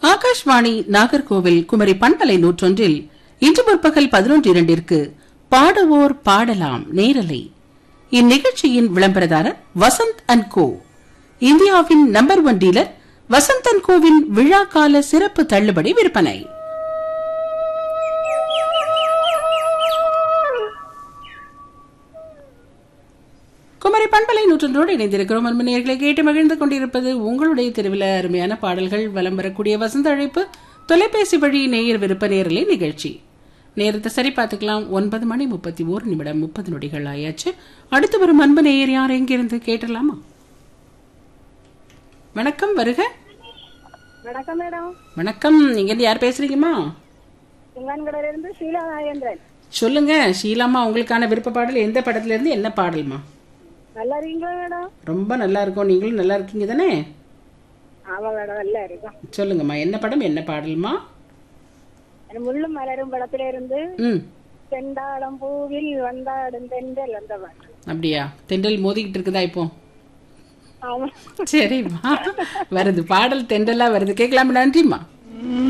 ஆகாஷ்வாணி நாகர்கோவில் குமரி பண்பலை நூற்றொன்றில் இன்று முற்பகல் பதினொன்று இரண்டிற்கு பாடுவோர் பாடலாம் நேரலை இந்நிகழ்ச்சியின் விளம்பரதாரர் வசந்த் அண்ட் கோ இந்தியாவின் number one dealer Vasanth and கோவின் விழாக்கால சிறப்பு தள்ளுபடி விற்பனை குமரி பண்பலை நூற்றொன்றோடு இணைந்திருக்கிறோம் அன்பு நேயர்களை கேட்டு மகிழ்ந்து கொண்டிருப்பது உங்களுடைய தெருவில் அருமையான பாடல்கள் வலம் வரக்கூடிய வசந்த அழைப்பு தொலைபேசி வழி நேயர் விருப்ப நேரலை நிகழ்ச்சி நேரத்தை சரி பார்த்துக்கலாம் ஒன்பது மணி முப்பத்தி ஓரு நிமிடம் முப்பது நொடிகள் ஆயாச்சு அடுத்து வரும் அன்பு நேயர் யார் எங்கிருந்து கேட்டலாமா வணக்கம் வருக வணக்கம் மேடம் வணக்கம் நீங்க இருந்து யார் பேசுறீங்கம்மா சிங்கான்கடையில இருந்து ஷீலா நாகேந்திரன் சொல்லுங்க ஷீலாமா உங்களுக்கான விருப்ப பாடல் எந்த படத்துல இருந்து என்ன பாடல்மா நல்லா இருக்கீங்களா மேடம் ரொம்ப நல்லா இருக்கும் நீங்களும் நல்லா இருக்கீங்க தானே ஆமா மேடம் நல்லா இருக்கும் சொல்லுங்கம்மா என்ன படம் என்ன பாடல்மா எனக்கு முள்ளும் மலரும் படத்துல இருந்து ம் செண்டாளம் பூவில் வந்தாடும் தென்றல் அந்த பாட்டு அப்படியா தென்றல் மோதிக்கிட்டு இருக்குதா இப்போ ஆமா சரிம்மா வருது பாடல் தென்றலா வருது கேட்கலாமா நன்றிம்மா